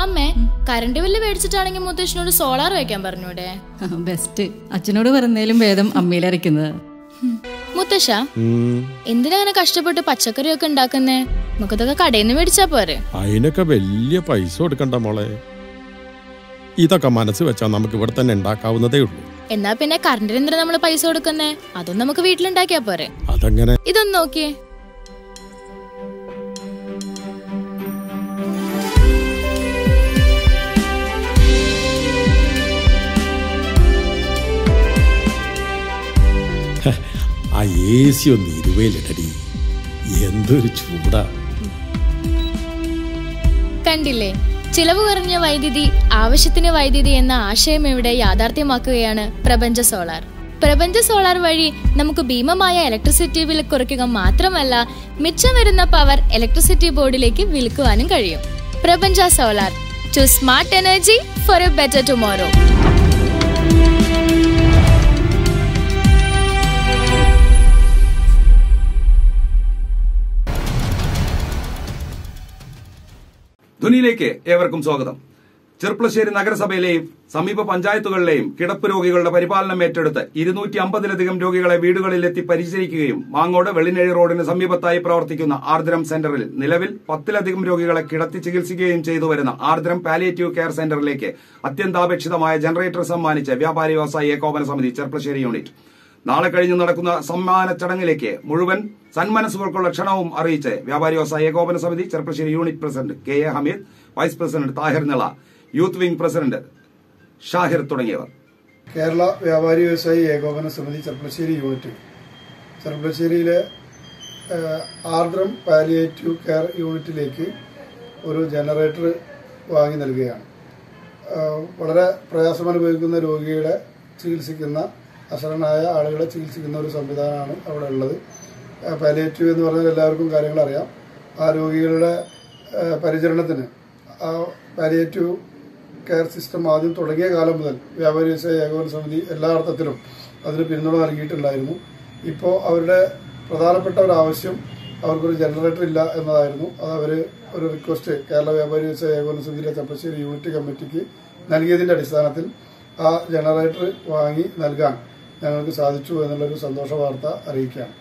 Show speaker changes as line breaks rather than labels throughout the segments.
അമ്മേ current bill മേടിച്ചിട്ടാണെങ്കിൽ മുത്തശ്ശനോട് സോളാർ വെക്കാൻ പറഞ്ഞൂടെ
ബെസ്റ്റ് അച്ഛനോട് പറയുന്നതിലും ഭേദം അമ്മയിലരയ്ക്കുന്നത്
മുത്തശ്ശ
ഉം,
എന്തിനാ അങ്ങനെ കഷ്ടപ്പെട്ട് പച്ചക്കറിയൊക്കെ ഉണ്ടാക്കുന്നേ നമുക്കതൊക്കെ കടയിൽ നിന്ന് മേടിച്ചാ പോരെ
അതിനൊക്കെ വലിയ പൈസ കൊടുക്കണ്ട മോളെ ഇതൊക്കെ മനസ്സ് വെച്ചാൽ നമുക്ക് ഇവിടെ തന്നെ ഉണ്ടാക്കാവുന്നതേ ഉള്ളൂ
എന്നാ പിന്നെ കറണ്ടിന് എന്തിനാ നമ്മള് പൈസ കൊടുക്കുന്നേ അതൊന്നും നമുക്ക് വീട്ടിലുണ്ടാക്കിയാ പോരെ
അതങ്ങനെ
ഇതൊന്ന് നോക്കിയേ
ആ എ സി ഒന്ന് ഇരുവയിലിടടി എന്തൊരു ചൂടാ
കണ്ടില്ലേ ചിലവ് കുറഞ്ഞ വൈദ്യുതി ആവശ്യത്തിന് വൈദ്യുതി എന്ന ആശയം ഇവിടെ യാഥാർത്ഥ്യമാക്കുകയാണ് പ്രപഞ്ച സോളാർ പ്രപഞ്ച സോളാർ വഴി നമുക്ക് ഭീമമായ ഇലക്ട്രിസിറ്റി ബിൽ കുറയ്ക്കുക മാത്രമല്ല മിച്ചം വരുന്ന പവർ ഇലക്ട്രിസിറ്റി ബോർഡിലേക്ക് വിൽക്കുവാനും കഴിയും പ്രപഞ്ച solar to smart energy for a better tomorrow
ധ്വനിയിലേക്ക് ഏവർക്കും സ്വാഗതം ചെർപ്പളശ്ശേരി നഗരസഭയിലെയും സമീപ പഞ്ചായത്തുകളിലെയും കിടപ്പ് രോഗികളുടെ പരിപാലനം ഏറ്റെടുത്ത് ഇരുന്നൂറ്റി അമ്പതിലധികം രോഗികളെ വീടുകളിലെത്തി പരിചരിക്കുകയും മാങ്ങോട് വെള്ളിനഴി റോഡിന് സമീപത്തായി പ്രവർത്തിക്കുന്ന ആർദ്രം സെന്ററിൽ നിലവിൽ പത്തിലധികം രോഗികളെ കിടത്തി ചികിത്സിക്കുകയും ചെയ്തു വരുന്ന ആർദ്രം പാലിയേറ്റീവ് കെയർ സെന്ററിലേക്ക് അത്യന്താപേക്ഷിതമായ ജനറേറ്റർ സമ്മാനിച്ച് വ്യാപാരി വ്യവസായി ഏകോപന സമിതി ചെർപ്പളശ്ശേരി യൂണിറ്റ് നാളെ കഴിഞ്ഞ് നടക്കുന്ന സമ്മാന ചടങ്ങിലേക്ക് മുഴുവൻ സന്മനസ്സുകൾക്കുള്ള ക്ഷണവും അറിയിച്ച് വ്യാപാരി വ്യവസായ ഏകോപന സമിതി Cherpulassery unit president K A Hameed vice president Thahir Nila youth wing president Shahir തുടങ്ങിയവർ
കേരള വ്യാപാരി വ്യവസായി ഏകോപന സമിതി ചെർപ്പളശ്ശേരി യൂണിറ്റ് ചെർപ്പളശ്ശേരിയിലെ ഏഹ്, ആർദ്രം പാലിയേറ്റീവ് കെയർ യൂണിറ്റിലേക്ക് ഒരു ജനറേറ്റർ വാങ്ങി നൽകുകയാണ് ഏഹ്, വളരെ പ്രയാസം അനുഭവിക്കുന്ന രോഗികളെ ചികിത്സിക്കുന്ന അശരണായ ആളുകളെ ചികിത്സിക്കുന്ന ഒരു സംവിധാനമാണ് അവിടെ ഉള്ളത് ഏഹ്, പാലിയേറ്റീവ് എന്ന് പറഞ്ഞാൽ എല്ലാവർക്കും കാര്യങ്ങൾ അറിയാം ആ രോഗികളുടെ ഏഹ്, പരിചരണത്തിന് ആ പാലിയേറ്റീവ് കെയർ സിസ്റ്റം ആദ്യം തുടങ്ങിയ കാലം മുതൽ വ്യാപാരി വ്യവസായ ഏകോപന സമിതി എല്ലാ അർത്ഥത്തിലും അതിന് പിന്തുണ നൽകിയിട്ടുണ്ടായിരുന്നു ഇപ്പോൾ അവരുടെ പ്രധാനപ്പെട്ട ഒരു ആവശ്യം അവർക്കൊരു ജനറേറ്റർ ഇല്ല എന്നതായിരുന്നു അത് അവർ ഒരു റിക്വസ്റ്റ് കേരള വ്യാപാരി വ്യവസായ ഏകോപന സമിതിയിലെ ചപ്പശ്ശേരി യൂണിറ്റ് കമ്മിറ്റിക്ക് നൽകിയതിന്റെ അടിസ്ഥാനത്തിൽ ആ ജനറേറ്റർ വാങ്ങി നൽകാൻ ഞങ്ങൾക്ക് സാധിച്ചു എന്നുള്ളൊരു സന്തോഷ വാർത്ത അറിയിക്കുകയാണ്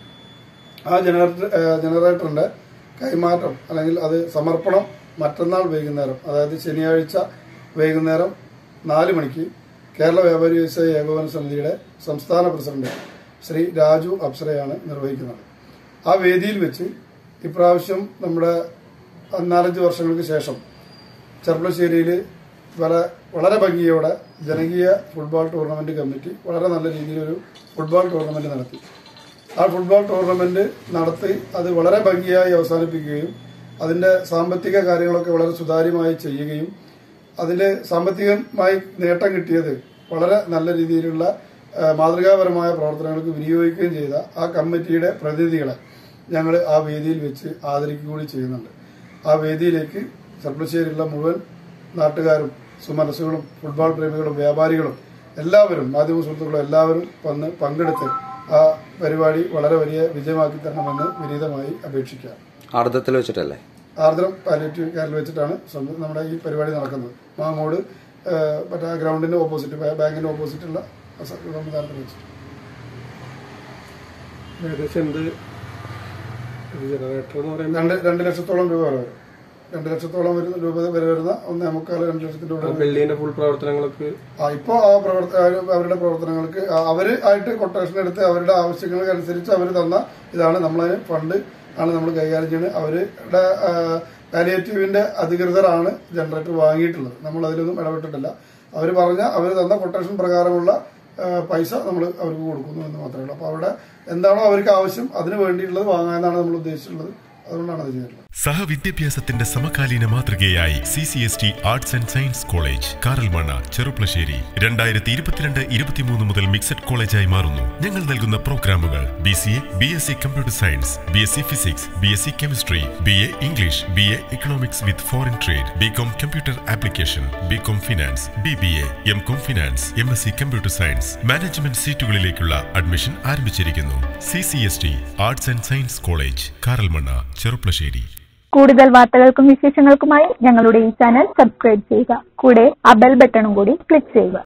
ആ ജനറേറ്റർ ഏഹ് ജനറേറ്ററിന്റെ കൈമാറ്റം അല്ലെങ്കിൽ അത് സമർപ്പണം മറ്റന്നാൾ വൈകുന്നേരം അതായത് ശനിയാഴ്ച വൈകുന്നേരം നാല് മണിക്ക് കേരള വ്യാപാരി വ്യവസായ ഏകോപന സമിതിയുടെ സംസ്ഥാന പ്രസിഡന്റ് ശ്രീ രാജു അപ്സരയാണ് നിർവഹിക്കുന്നത് ആ വേദിയിൽ വെച്ച് ഇപ്രാവശ്യം നമ്മുടെ നാലഞ്ച് വർഷങ്ങൾക്ക് ശേഷം ചെർപ്പളശ്ശേരിയിൽ വളരെ വളരെ ഭംഗിയോടെ ജനകീയ ഫുട്ബോൾ ടൂർണമെന്റ് കമ്മിറ്റി വളരെ നല്ല രീതിയിലൊരു ഫുട്ബോൾ ടൂർണമെന്റ് നടത്തി ആ ഫുട്ബോൾ ടൂർണമെന്റ് നടത്തി അത് വളരെ ഭംഗിയായി അവസാനിപ്പിക്കുകയും അതിന്റെ സാമ്പത്തിക കാര്യങ്ങളൊക്കെ വളരെ സുതാര്യമായി ചെയ്യുകയും അതിൽ സാമ്പത്തികമായി നേട്ടം കിട്ടിയത് വളരെ നല്ല രീതിയിലുള്ള ആ, മാതൃകാപരമായ പ്രവർത്തനങ്ങൾക്ക് വിനിയോഗിക്കുകയും ചെയ്ത ആ കമ്മിറ്റിയുടെ പ്രതിനിധികളെ ഞങ്ങൾ ആ വേദിയിൽ വെച്ച് ആദരിക്കുക കൂടി ചെയ്യുന്നുണ്ട് ആ വേദിയിലേക്ക് ചെർപ്പളശ്ശേരിയിലുള്ള മുഴുവൻ നാട്ടുകാരും സുമനസ്സുകളും ഫുട്ബോൾ പ്രേമികളും വ്യാപാരികളും എല്ലാവരും മാധ്യമ സുഹൃത്തുക്കളും എല്ലാവരും വന്ന് പങ്കെടുത്ത് ആ പരിപാടി വളരെ വലിയ വിജയമാക്കി തരണമെന്ന് വിനീതമായി അപേക്ഷിക്കാം
ആർദ്രത്തിൽ വെച്ചിട്ടല്ലേ
ആർദ്രം പാലിയേറ്റീവ് കെയറിൽ വെച്ചിട്ടാണ് സം- നമ്മുടെ ഈ പരിപാടി നടക്കുന്നത് മാങ്ങോട് ആ, മറ്റേ ആ ഗ്രൗണ്ടിന്റെ ഓപ്പോസിറ്റ് ബാ- ബാങ്കിന്റെ ഓപ്പോസിറ്റുള്ള ആ സ- സംവിധാനത്തിൽ വെച്ചിട്ട്
ഏകദേശം എന്ത് ഒരു ജനറേറ്റർ എന്ന് പറയുമ്പോൾ
രണ്ട് രണ്ട് ലക്ഷത്തോളം രൂപ വരെ വരും രണ്ട് ലക്ഷത്തോളം വരുന്ന രൂപ വരെ വരുന്ന ഒന്നേ മുക്കാൽ രണ്ട് ലക്ഷത്തിന്റെ കൂടെ
ബിൽഡിങ്ങിന്റെ ഫുൾ പ്രവർത്തനങ്ങൾക്ക്
ആ, ഇപ്പോ ആ പ്രവർത്ത ആ, അവരുടെ പ്രവർത്തനങ്ങൾക്ക് ആ, അവര് ആയിട്ട് കൊട്ടേഷൻ എടുത്ത് അവരുടെ ആവശ്യങ്ങൾക്ക് അനുസരിച്ച് അവർ തന്ന ഇതാണ് നമ്മളതിന് ഫണ്ട് ആണ് നമ്മൾ കൈകാര്യം ചെയ്യുന്നത് അവരുടെ പാലിയേറ്റീവിന്റെ അധികൃതരാണ് ജനറേറ്റർ വാങ്ങിയിട്ടുള്ളത് നമ്മൾ അതിലൊന്നും ഇടപെട്ടിട്ടില്ല അവർ പറഞ്ഞ അവർ തന്ന കൊട്ടേഷൻ പ്രകാരമുള്ള ആ, പൈസ നമ്മൾ അവർക്ക് കൊടുക്കുന്നു എന്ന് മാത്രമേ ഉള്ളൂ അപ്പോൾ അവിടെ എന്താണോ അവർക്ക് ആവശ്യം അതിന് വേണ്ടിയിട്ടുള്ളത് വാങ്ങാനാണ് നമ്മൾ ഉദ്ദേശിച്ചിട്ടുള്ളത് അതുകൊണ്ടാണ് അത് ചെയ്തിട്ടുള്ളത്
സഹവിദ്യാഭ്യാസത്തിന്റെ സമകാലീന മാതൃകയായി C C S T arts and science college Karalmanna Cherpulassery രണ്ടായിരത്തി ഇരുപത്തിരണ്ട് ഇരുപത്തിമൂന്ന് മുതൽ മിക്സഡ് കോളേജായി മാറുന്നു ഞങ്ങൾ നൽകുന്ന പ്രോഗ്രാമുകൾ B C A B S C computer science B S C physics B S C chemistry B A English B A economics with foreign trade B com computer application B com finance B B A M com finance M S C computer science management സീറ്റുകളിലേക്കുള്ള admission ആരംഭിച്ചിരിക്കുന്നു C C S T arts and science college Karalmanna Cherpulassery
കൂടുതൽ വാർത്തകൾക്കും വിശേഷങ്ങൾക്കുമായി ഞങ്ങളുടെ ഈ channel subscribe ചെയ്യുക കൂടെ ആ bell ബട്ടണും കൂടി ക്ലിക്ക് ചെയ്യുക